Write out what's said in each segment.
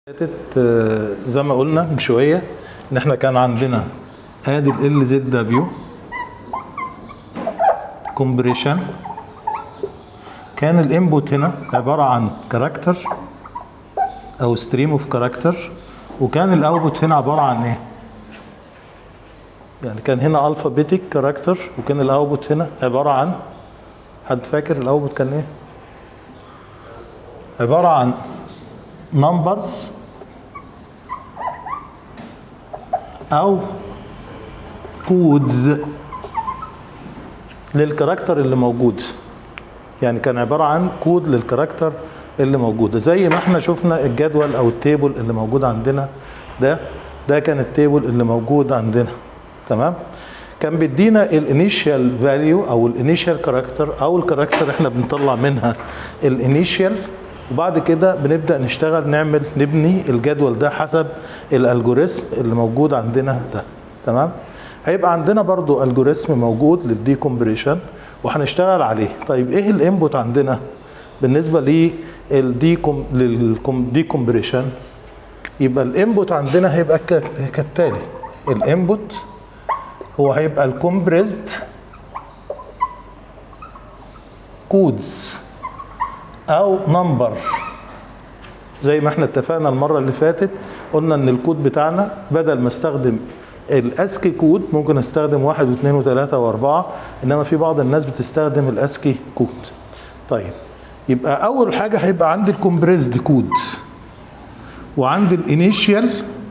فاتت آه، زي ما قلنا من شويه ان احنا كان عندنا ادي ال زد دبليو كومبريشن كان الانبوت هنا عباره عن كاركتر او ستريم اوف كاركتر وكان الاوتبوت هنا عباره عن ايه يعني كان هنا الفابيتيك كاركتر وكان الاوتبوت هنا عباره عن حد فاكر الاوتبوت كان ايه عباره عن نمبرز او كودز للكاركتر اللي موجود يعني كان عباره عن كود للكاركتر اللي موجوده زي ما احنا شفنا الجدول او التيبل اللي موجود عندنا ده ده كان التيبل اللي موجود عندنا تمام كان بيدينا الانيشال فاليو او الانيشال كاركتر او الكاركتر احنا بنطلع منها الانيشال وبعد كده بنبدا نشتغل نعمل نبني الجدول ده حسب الالجوريزم اللي موجود عندنا ده تمام هيبقى عندنا برضو الجوريزم موجود للديكومبريشن وهنشتغل عليه طيب ايه الانبوت عندنا بالنسبه للديكم للديكومبريشن يبقى الانبوت عندنا هيبقى كا- كالتالي الانبوت هو هيبقى الكومبريزد كودز او نمبر زي ما احنا اتفقنا المره اللي فاتت قلنا ان الكود بتاعنا بدل ما استخدم الاسكي كود ممكن استخدم واحد واثنين وثلاثة واربعة انما في بعض الناس بتستخدم الاسكي كود طيب يبقى اول حاجة هيبقى عندي الكومبريزد كود وعندي الانيشيال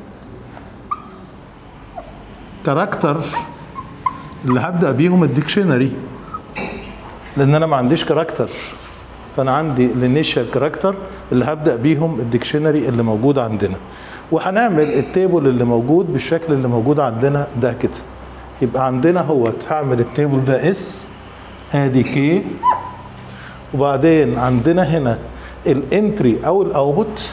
كاركتر اللي هبدأ بيهم الديكشنري لان انا ما عنديش كاركتر فانا عندي الانيشال كاركتر اللي هبدا بيهم الديكشنري اللي موجود عندنا وهنعمل التيبل اللي موجود بالشكل اللي موجود عندنا ده كده يبقى عندنا هو هعمل التيبل ده اس ادي كي وبعدين عندنا هنا الانتري او الاوتبوت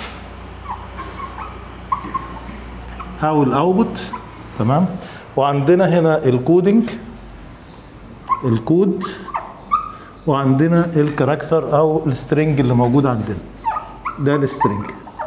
او الاوتبوت تمام وعندنا هنا الكودنج الكود وعندنا الكاركتر او السترنج اللي موجود عندنا ده السترنج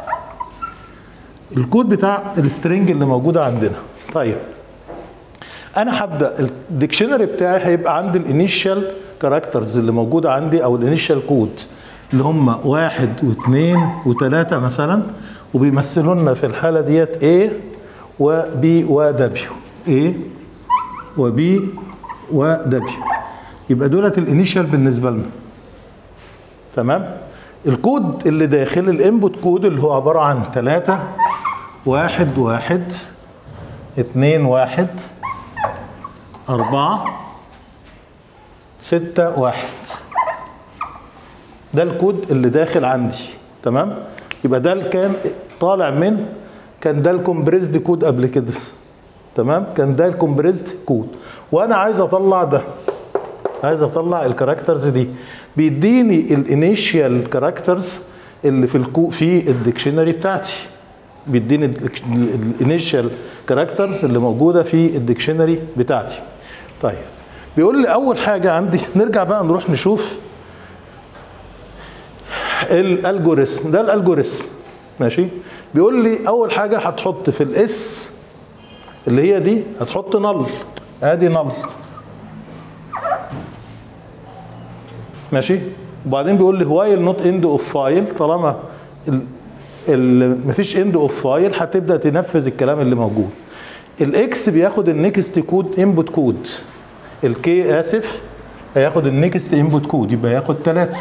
الكود بتاع السترنج اللي موجود عندنا طيب انا هبدا الديكشنري بتاعي هيبقى عندي الانيشال كاركترز اللي موجوده عندي او الانيشال كود اللي هم واحد واثنين وثلاثه مثلا وبيمثلوا لنا في الحاله ديت A و B و W A و B و W يبقى دولت الانيشال بالنسبه لنا تمام الكود اللي داخل الانبوت كود اللي هو عباره عن 3 واحد واحد اتنين واحد أربعة ستة واحد ده الكود اللي داخل عندي تمام يبقى ده اللي كان طالع من كان ده الكومبريزد كود قبل كده تمام كان ده الكومبريزد كود وانا عايز اطلع ده عايز اطلع الكاركترز دي بيديني الانيشيال كاركترز اللي في الكو في الديكشنري بتاعتي بيديني الانيشيال كاركترز اللي موجوده في الديكشنري بتاعتي طيب بيقول لي اول حاجه عندي نرجع بقى نروح نشوف الالجوريثم ده الالجوريثم ماشي بيقول لي اول حاجه هتحط في الاس اللي هي دي هتحط نل ادي نل ماشي وبعدين بيقول لي وايل نوت اند اوف فايل طالما ال ال مفيش اند اوف فايل هتبدا تنفذ الكلام اللي موجود الاكس بياخد النكست كود انبوت كود الكي اسف هياخد النكست انبوت كود يبقى هياخد 3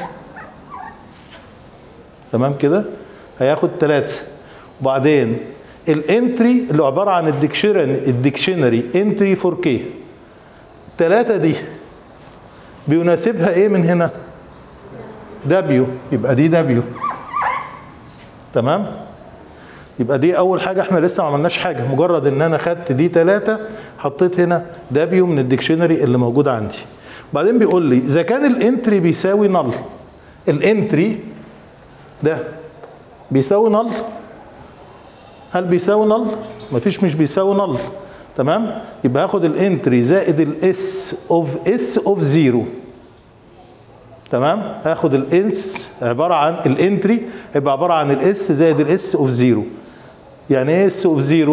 تمام كده هياخد 3 وبعدين الانتري اللي عباره عن الديكشنري الديكشنري انتري فور كي الثلاثه دي بيناسبها ايه من هنا دبليو يبقى دي دبليو تمام يبقى دي اول حاجه احنا لسه ما عملناش حاجه مجرد ان انا خدت دي ثلاثة حطيت هنا دبليو من الديكشنري اللي موجود عندي بعدين بيقول لي اذا كان الانتري بيساوي نل الانتري ده بيساوي نل هل بيساوي نل مفيش مش بيساوي نل تمام يبقى هاخد الانتري زائد الاس اوف اس اوف زيرو تمام هاخد الاس عباره عن الانتري هيبقى عباره عن الاس زائد الاس اوف زيرو يعني ايه اس اوف زيرو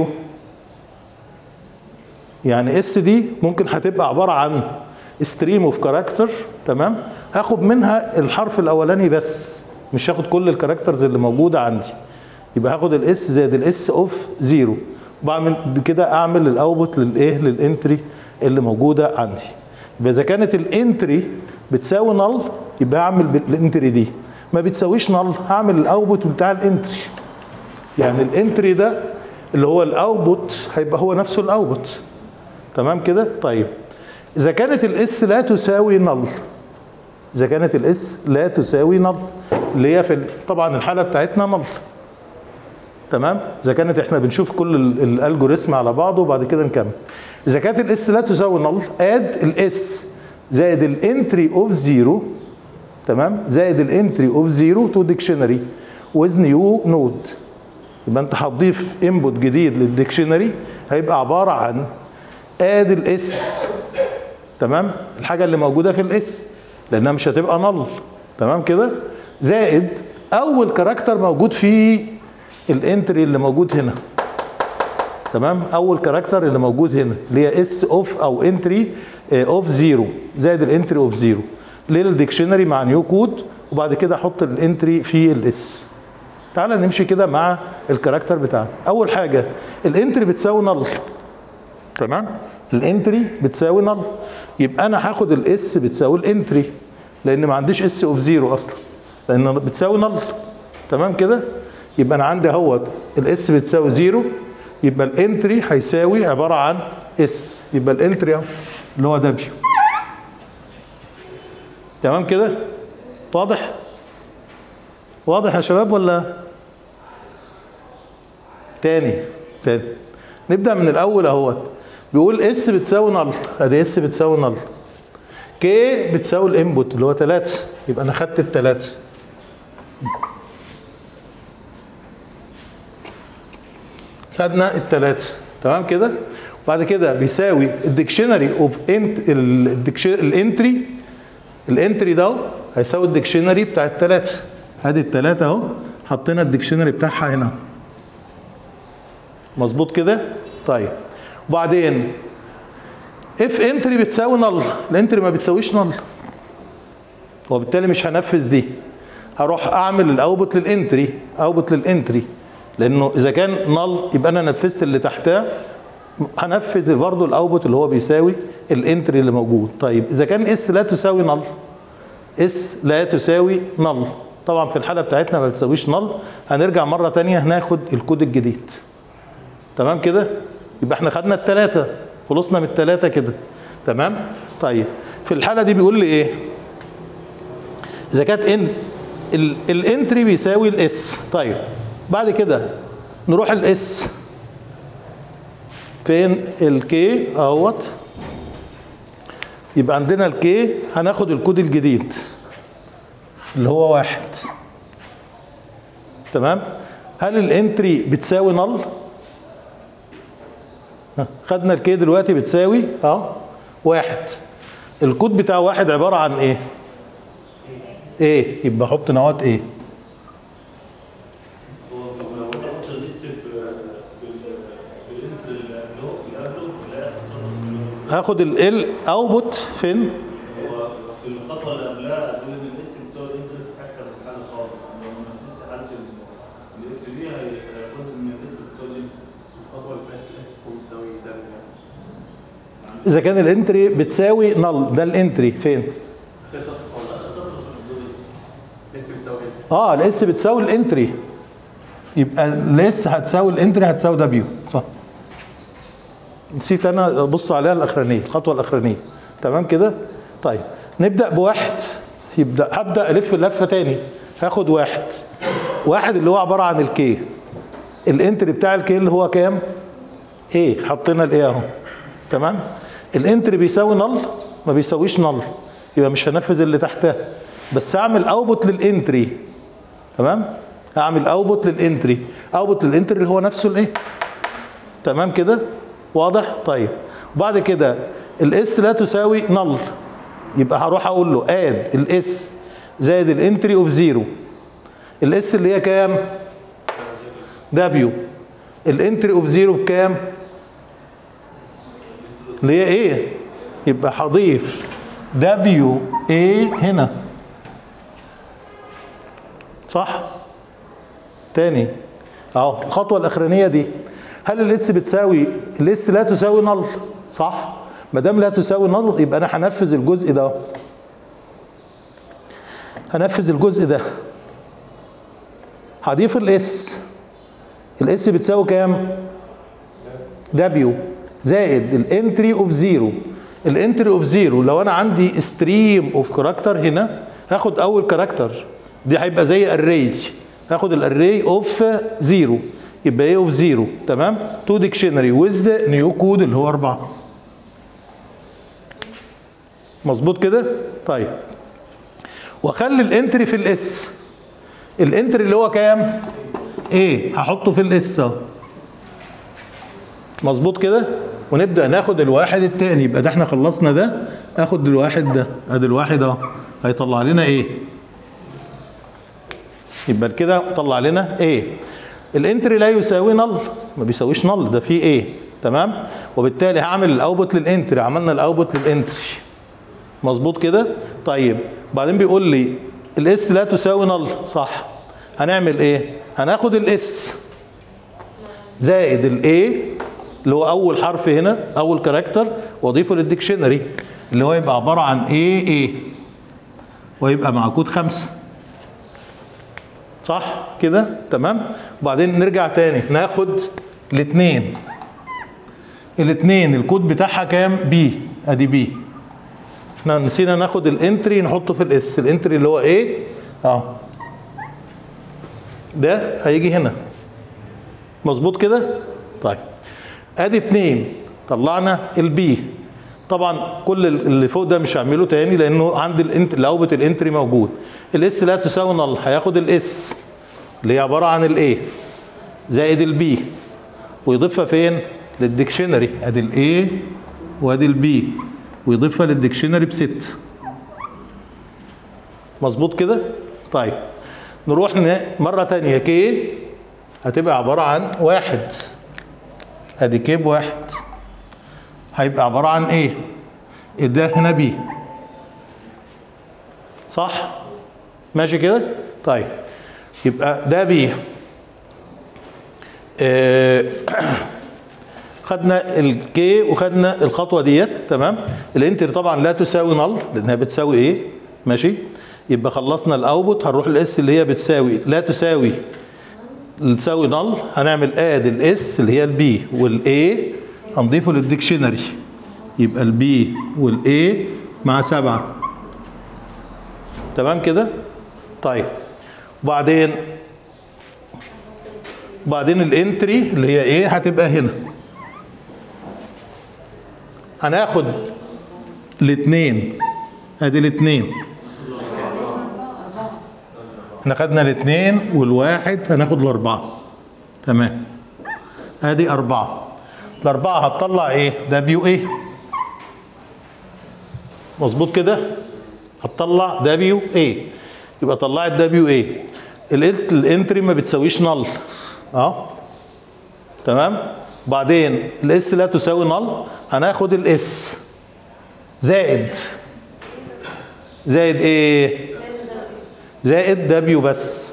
يعني اس دي ممكن هتبقى عباره عن ستريم اوف كاركتر تمام هاخد منها الحرف الاولاني بس مش هاخد كل الكاركترز اللي موجوده عندي يبقى هاخد الاس زائد الاس اوف زيرو بعمل كده اعمل الاوتبوت للايه للانتري اللي موجوده عندي يبقى اذا كانت الانتري بتساوي نل يبقى هعمل بالانتري دي ما بتساويش نل هعمل الاوتبوت بتاع الانتري يعني الانتري ده اللي هو الاوتبوت هيبقى هو نفسه الاوتبوت تمام كده طيب اذا كانت الاس لا تساوي نل اذا كانت الاس لا تساوي نل اللي هي في ال- طبعا الحاله بتاعتنا نل تمام اذا كانت احنا بنشوف كل ال- الالجوريثم على بعضه وبعد كده نكمل اذا كانت الاس لا تساوي نل اد الاس زائد الانتري اوف زيرو تمام زائد الانتري اوف زيرو تو ديكشنري ويز نيو نود يبقى انت هتضيف انبوت جديد للديكشنري هيبقى عباره عن اد الاس تمام الحاجه اللي موجوده في الاس لانها مش هتبقى نل تمام كده زائد اول كاركتر موجود في الانتري اللي موجود هنا تمام اول كاركتر اللي موجود هنا اللي هي اس اوف او انتري اوف زيرو زائد الانتري اوف زيرو للديكشنري مع نيو كود وبعد كده احط الانتري في الاس تعالى نمشي كده مع الكاركتر بتاعنا اول حاجه الانتري بتساوي نل تمام الانتري بتساوي نل يبقى انا هاخد الاس بتساوي الانتري لان ما عنديش اس اوف زيرو اصلا لان بتساوي نل تمام كده يبقى انا عندي اهوت الاس بتساوي زيرو يبقى الانتري هيساوي عباره عن اس يبقى الانتري اهو اللي هو دبليو تمام كده واضح واضح يا شباب ولا تاني تاني نبدا من الاول اهوت بيقول اس بتساوي نل ادي اس بتساوي نل كي بتساوي الانبوت اللي هو 3 يبقى انا خدت الثلاثه خدنا الثلاثه تمام كده وبعد كده بيساوي الديكشنري اوف انت الانتري الانتري ده هيساوي الديكشنري بتاع الثلاثه ادي الثلاثه اهو حطينا الديكشنري بتاعها هنا مظبوط كده طيب وبعدين اف انتري بتساوي نل الانتري ما بتساويش نل وبالتالي مش هنفذ دي هروح اعمل الاوبوت للانتري اوبوت للانتري لانه اذا كان نل يبقى انا نفذت اللي تحتها هنفذ برضه الاوبوت اللي هو بيساوي الانتري اللي موجود طيب اذا كان اس لا تساوي نل اس لا تساوي نل طبعا في الحاله بتاعتنا ما بتساويش نل هنرجع مره تانية هناخد الكود الجديد تمام كده يبقى احنا خدنا الثلاثه خلصنا من الثلاثه كده تمام طيب في الحاله دي بيقول لي ايه اذا كانت ان ال- الانتري بيساوي الاس طيب بعد كده نروح الاس فين الكي اهوت يبقى عندنا الكي هناخد الكود الجديد اللي هو واحد تمام هل الانتري بتساوي نل خدنا الكي دلوقتي بتساوي اه واحد الكود بتاع واحد عبارة عن ايه ايه يبقى احط نوات ايه هو لو انا اصلا لسه بالانتر اللي هو في الاخر في الاخر هاخد ال اوتبوت فين هو في الخطوه اللي قبلها بيقول ان الاس بتساوي الانتر في اخر الحاله خالص لو ما نفذش حاله الاس دي هياخد ان الاس بتساوي الانتر الخطوه اللي فاتت الاس بتكون بتساوي ده اذا كان الانتري بتساوي نل ده الانتري فين اخر سطر خالص سطر في الحدود الاس بتساوي انت اه الاس بتساوي الانتري يبقى الاس هتساوي الانتري هتساوي دبليو صح نسيت انا ابص عليها الاخرانيه الخطوه الاخرانيه تمام كده طيب نبدا بواحد يبدا هبدا الف لفه تاني هاخد واحد واحد اللي هو عباره عن الكي الانتري بتاع الكي اللي هو كام ايه حطينا الايه اهو تمام الانتري بيساوي نل ما بيساويش نل يبقى مش هنفذ اللي تحتها بس اعمل اوتبوت للانتري تمام اعمل اوتبوت للانتري اوتبوت للانتري اللي هو نفسه الايه تمام كده واضح طيب وبعد كده الاس لا تساوي نل يبقى هروح اقول له اد الاس زائد الانتري اوف زيرو الاس اللي هي كام دبليو الانتري اوف زيرو بكام اللي هي ايه يبقى هضيف دبليو ايه هنا صح تاني اهو الخطوه الاخرانيه دي هل الاس بتساوي الاس لا تساوي نل صح ما دام لا تساوي نل يبقى انا هنفذ الجزء ده هنفذ الجزء ده هضيف الاس الاس بتساوي كام دبليو زائد الانتري اوف زيرو الانتري اوف زيرو لو انا عندي ستريم اوف كاركتر هنا هاخد اول كاركتر دي هيبقى زي اري هاخد الاري اوف زيرو يبقى ايه اوف زيرو تمام تو ديكشنري ويز نيو كود اللي هو اربعه مظبوط كده طيب واخلي الانتري في الاس الانتري اللي هو كام ايه هحطه في الاس اهو مظبوط كده ونبدا ناخد الواحد التاني يبقى ده احنا خلصنا ده اخد الواحد ده ادي الواحد اهو هيطلع لنا ايه يبقى كده طلع لنا ايه الانتري لا يساوي نل ما بيساويش نل ده فيه ايه تمام وبالتالي هعمل الاوتبوت للانتري عملنا الاوتبوت للانتري مظبوط كده طيب بعدين بيقول لي الاس لا تساوي نل صح هنعمل ايه هناخد الاس زائد الاي اللي هو اول حرف هنا اول كاركتر واضيفه للديكشنري اللي هو يبقى عباره عن ايه ايه ويبقى مع كود خمسة صح كده تمام وبعدين نرجع تاني ناخد الاثنين الاثنين الكود بتاعها كام بي ادي بي احنا نسينا ناخد الانتري نحطه في الاس الانتري اللي هو ايه اه ده هيجي هنا مظبوط كده طيب ادي اتنين طلعنا البي طبعا كل اللي فوق ده مش هعمله تاني لانه عندي الانت الاوبت الانتري موجود الاس لا تساوي نل هياخد الاس اللي هي عباره عن الايه زائد البي ويضيفها فين للديكشنري ادي الايه وادي البي ويضيفها للديكشنري بست مظبوط كده طيب نروح ن- مره تانية كي هتبقى عباره عن واحد ادي كيب واحد هيبقى عباره عن ايه ده هنا بي صح ماشي كده طيب يبقى ده بي آه، خدنا الكي وخدنا الخطوه ديت تمام الانتر طبعا لا تساوي نل لانها بتساوي ايه ماشي يبقى خلصنا الاوتبوت هنروح الاس اللي هي بتساوي لا تساوي تساوي نل هنعمل اد الاس اللي هي البي والاي هنضيفه للديكشنري يبقى البي والاي مع سبعة تمام كده طيب وبعدين وبعدين الانتري اللي هي ايه هتبقى هنا هناخد الاثنين ادي الاثنين احنا خدنا الاثنين والواحد هناخد الاربعه تمام ادي اربعه الاربعه هتطلع ايه دبليو ايه مظبوط كده هتطلع دبليو ايه يبقى طلعت دبليو ايه الانتري ما بتساويش نل اه تمام بعدين الاس لا تساوي نل هناخد الاس زائد زائد ايه زائد دبليو بس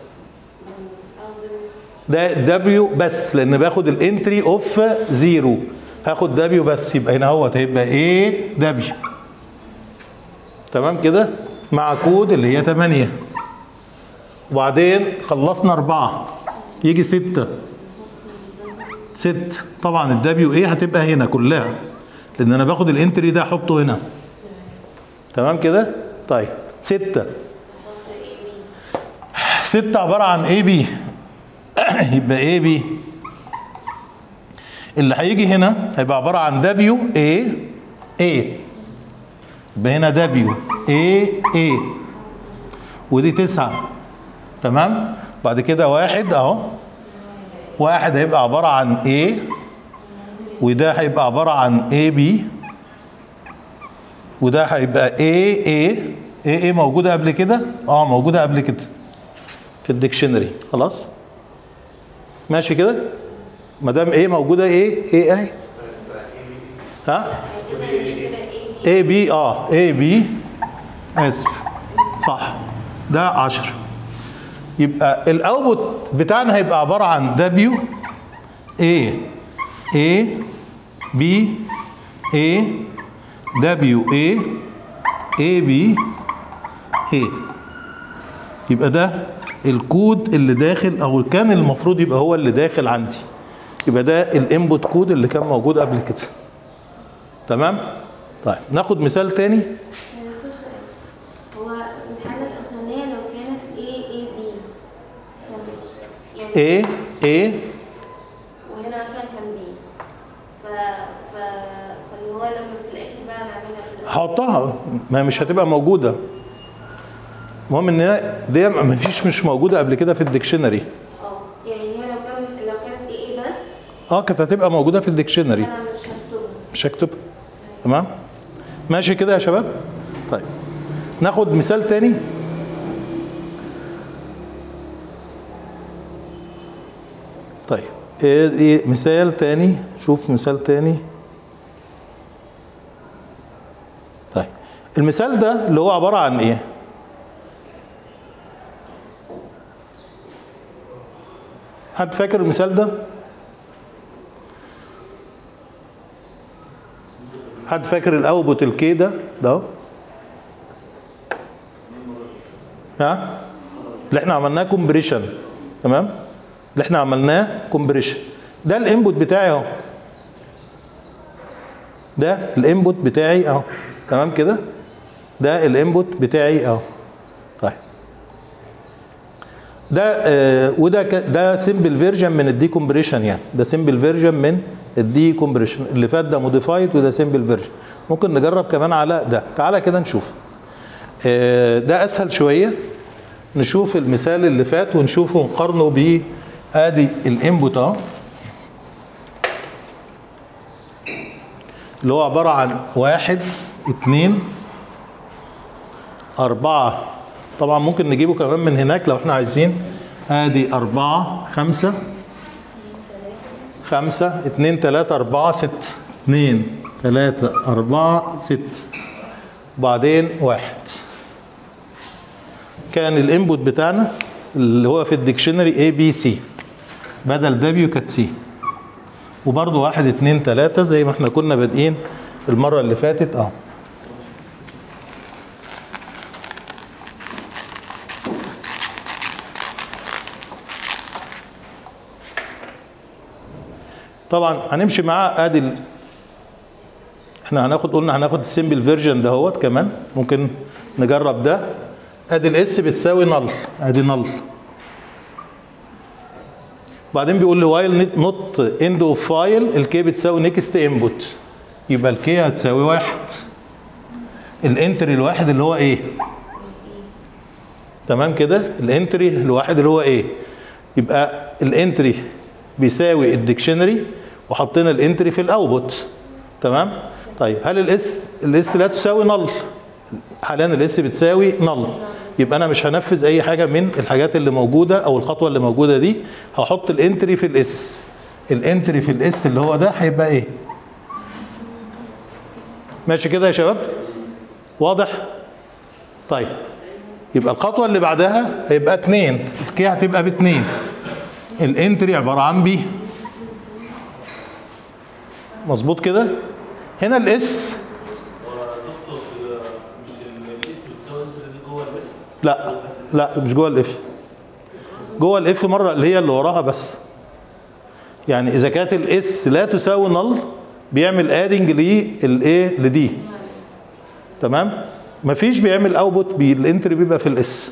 ده دبليو بس لان باخد الانتري اوف زيرو هاخد دبليو بس يبقى هنا اهوت هيبقى ايه دبليو تمام كده مع كود اللي هي 8 وبعدين خلصنا أربعة يجي ستة ست طبعا الدبليو ايه هتبقى هنا كلها لأن أنا باخد الانتري ده أحطه هنا تمام كده طيب ستة ستة عبارة عن اي بي يبقى اي بي اللي هيجي هنا هيبقى عبارة عن دبليو اي اي يبقى هنا دبليو اي اي ودي تسعة تمام بعد كده واحد اهو واحد هيبقى عبارة عن A وده هيبقى عبارة عن AB وده هيبقى A A ايه ايه موجوده قبل كده اه موجوده قبل كده في الديكشنري خلاص ماشي كده ما دام ايه موجوده ايه ايه اهي ها اي بي اه اي بي اسف صح ده 10 يبقى الاوتبوت بتاعنا هيبقى عباره عن دبليو اي اي بي اي دبليو اي اي بي اي يبقى ده الكود اللي داخل او كان المفروض يبقى هو اللي داخل عندي يبقى ده الانبوت كود اللي كان موجود قبل كده تمام طيب ناخد مثال تاني هو الحالة الأخرانية لو كانت A A B كان يعني A A وهنا مثلا كان B ف ف فاللي هو لما في الآخر بقى نعملها كده هحطها ما مش هتبقى موجوده المهم ان هي- دي ما فيش مش موجوده قبل كده في الديكشنري اه يعني هي لو كان لو كانت A A بس اه كانت هتبقى موجوده في الديكشنري أنا مش هكتبها مش هكتب تمام ماشي كده يا شباب طيب ناخد مثال تاني طيب ايه إيه مثال تاني شوف مثال تاني طيب المثال ده اللي هو عبارة عن ايه حد فاكر المثال ده حد فاكر الاوبوت الكي ده ده اهو. ها اللي احنا عملناه كومبريشن تمام اللي احنا عملناه كومبريشن ده الانبوت بتاعي اهو ده الانبوت بتاعي اهو تمام كده ده الانبوت بتاعي اهو طيب ده آه وده ك- ده سمبل فيرجن من الدي كومبريشن يعني ده سمبل فيرجن من الدي كومبريشن اللي فات ده موديفايد وده سمبل فيرجن ممكن نجرب كمان على ده تعالى كده نشوف آه ده اسهل شويه نشوف المثال اللي فات ونشوفه ونقارنه ب ادي الانبوت اهو اللي هو عباره عن واحد اتنين أربعة طبعا ممكن نجيبه كمان من هناك لو احنا عايزين ادي أربعة خمسة خمسة اتنين تلاتة أربعة ست اتنين تلاتة أربعة ست وبعدين واحد كان الانبوت بتاعنا اللي هو في الديكشنري اي بي سي بدل دبليو كانت سي وبرضه واحد اتنين تلاتة زي ما احنا كنا بادئين المرة اللي فاتت اه طبعا هنمشي معاه ادي ال- احنا هناخد قلنا هناخد السيمبل فيرجن دهوت كمان ممكن نجرب ده ادي الاس بتساوي نل ادي نل بعدين بيقول لي وايل نوت اند اوف فايل الكي بتساوي نيكست انبوت يبقى الكي هتساوي واحد الانتري الواحد اللي هو ايه تمام كده الانتري الواحد اللي هو ايه يبقى الانتري بيساوي الديكشنري وحطينا الانتري في الاوتبوت تمام طيب هل الاس الاس لا تساوي نل حاليا الاس بتساوي نل يبقى انا مش هنفذ اي حاجه من الحاجات اللي موجوده او الخطوه اللي موجوده دي هحط الانتري في الاس الانتري في الاس اللي هو ده هيبقى ايه ماشي كده يا شباب واضح طيب يبقى الخطوه اللي بعدها هيبقى اتنين الكي هتبقى باتنين الانتري عباره عن بي مظبوط كده هنا الاس هو دكتور مش الاس بتساوي انت دي جوه الاس لا لا مش جوه الاف جوه الاف مره اللي هي اللي وراها بس يعني اذا كانت الاس لا تساوي نل بيعمل ادنج للايه لدي تمام مفيش بيعمل اوتبوت الانتري بيبقى في الاس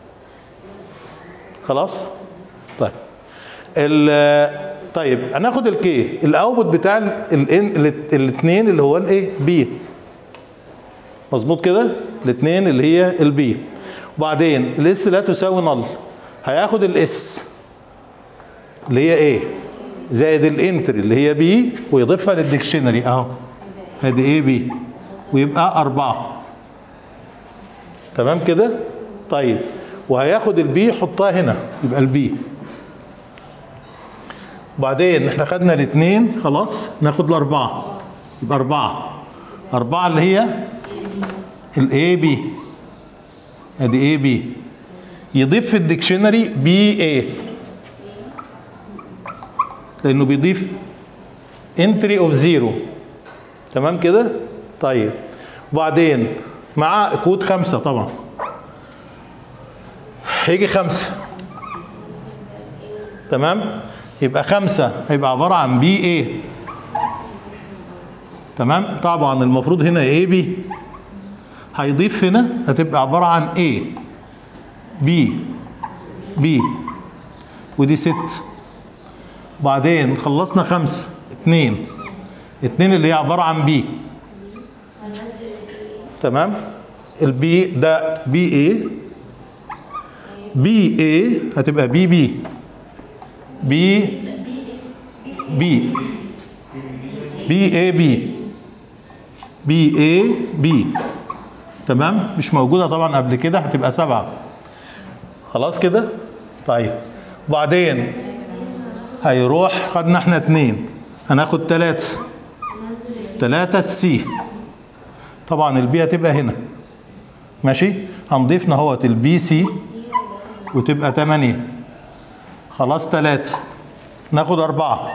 خلاص طيب ال طيب هناخد الكي الاوتبوت بتاع الاثنين اللي هو الايه بي مظبوط كده الاثنين اللي هي البي وبعدين الاس لا تساوي نل هياخد الاس اللي هي ايه زائد الانتري اللي هي بي ويضيفها للديكشنري اهو ادي ايه بي ويبقى أربعة تمام كده طيب وهياخد البي يحطها هنا يبقى البي وبعدين احنا خدنا الاثنين خلاص ناخد الاربعه يبقى اربعه اربعه اللي هي الاي بي ادي اي بي يضيف في الديكشنري بي اي لانه بيضيف انتري اوف زيرو تمام كده طيب وبعدين مع كود خمسة طبعا هيجي خمسة تمام يبقى خمسة هيبقى عبارة عن بي ايه تمام طبعا المفروض هنا ايه بي هيضيف هنا هتبقى عبارة عن ايه بي بي ودي ست وبعدين خلصنا خمسة اتنين اتنين اللي هي عبارة عن بي هننزل تمام البي ده بي اي بي اي هتبقى بي بي بي بي بي اي بي بي اي بي تمام مش موجودة طبعا قبل كده هتبقى سبعة خلاص كده طيب وبعدين هيروح خدنا احنا اتنين هناخد تلاتة تلاتة سي طبعا البي هتبقى هنا ماشي هنضيف اهوت البي سي وتبقى 8 خلاص 3 ناخد أربعة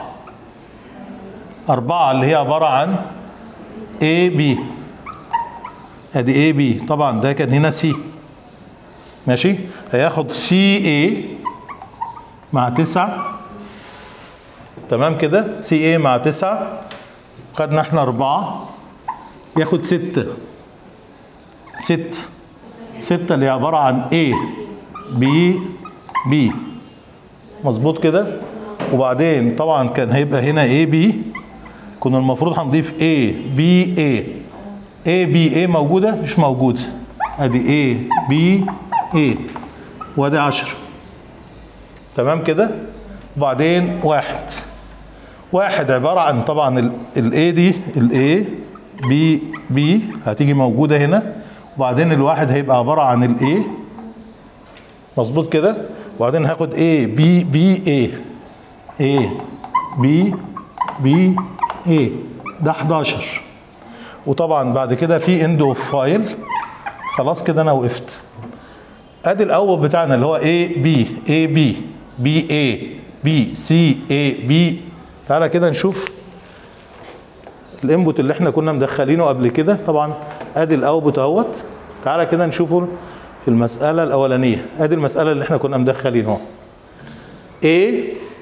أربعة اللي هي عبارة عن A B ادي A B طبعا ده كان هنا C ماشي هياخد سي اي مع تسعة تمام كده سي اي مع تسعة خدنا احنا أربعة ياخد ستة ستة ستة اللي هي عبارة عن A B B مظبوط كده وبعدين طبعا كان هيبقى هنا A B كنا المفروض هنضيف A B A A B A موجودة مش موجودة ادي A B A وادي 10 تمام كده وبعدين واحد واحد عبارة عن طبعا ال A دي ال A B B هتيجي موجودة هنا وبعدين الواحد هيبقى عبارة عن ال A مظبوط كده وبعدين هاخد A B B A A B B A ده 11 وطبعا بعد كده في اند اوف فايل خلاص كده انا وقفت ادي الاول بتاعنا اللي هو A B A B B A B C A B تعالى كده نشوف الانبوت اللي احنا كنا مدخلينه قبل كده طبعا ادي الاوتبوت اهوت تعالى كده نشوفه في المسألة الأولانية ادي المسألة اللي احنا كنا مدخلينها A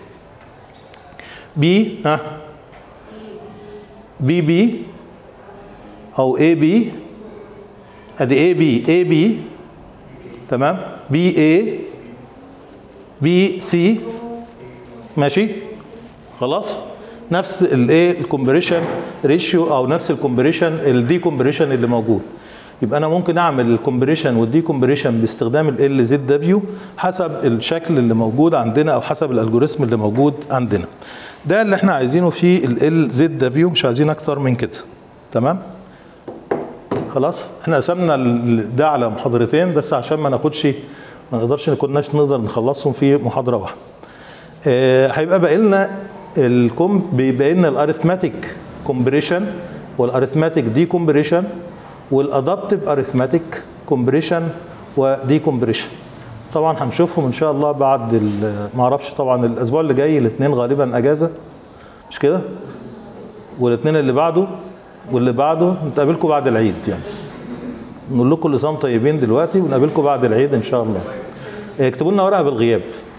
B ها B B أو A B ادي A B A B تمام B A B C ماشي خلاص نفس الايه الكومبريشن ريشيو او نفس الكومبريشن الدي كومبريشن اللي موجود يبقى انا ممكن اعمل الكومبريشن والدي كومبريشن باستخدام ال زد دبليو حسب الشكل اللي موجود عندنا او حسب الالجوريزم اللي موجود عندنا ده اللي احنا عايزينه في ال زد دبليو مش عايزين اكتر من كده تمام خلاص احنا قسمنا ال- ده على محاضرتين بس عشان ما ناخدش ما نقدرش كناش نقدر نخلصهم في محاضره واحده آه، هيبقى باقي لنا الكم بيبقى لنا الاريثماتيك كومبريشن والاريثماتيك دي كومبريشن والادابتيف اريثماتيك كومبريشن ودي كومبريشن طبعا هنشوفهم ان شاء الله بعد ال- ما اعرفش طبعا الاسبوع اللي جاي الاثنين غالبا اجازه مش كده والاثنين اللي بعده واللي بعده نتقابلكم بعد العيد يعني نقول لكم كل سنه وأنتم طيبين دلوقتي ونقابلكم بعد العيد ان شاء الله اكتبوا لنا ورقه بالغياب